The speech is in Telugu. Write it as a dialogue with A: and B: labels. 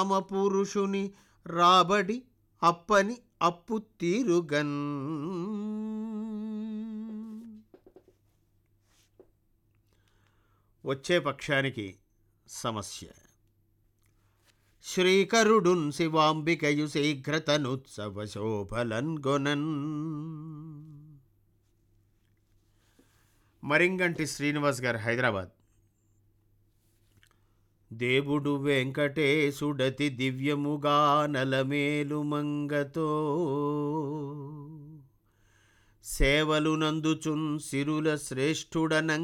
A: పురుషుని రాబడి అప్పని అప్పు తీరుగన్ వచ్చే పక్షానికి సమస్య శ్రీకరుడున్ శివాంబికయు శీఘ్రతనుత్సవ శోభలన్ గొనన్ మరింగంటి శ్రీనివాస్ గారు హైదరాబాద్ దేవుడు వెంకటేశుడతి దివ్యముగా నలమేలు మంగతో సేవలు నందుచున్ సిరుల శ్రేష్ఠుడనం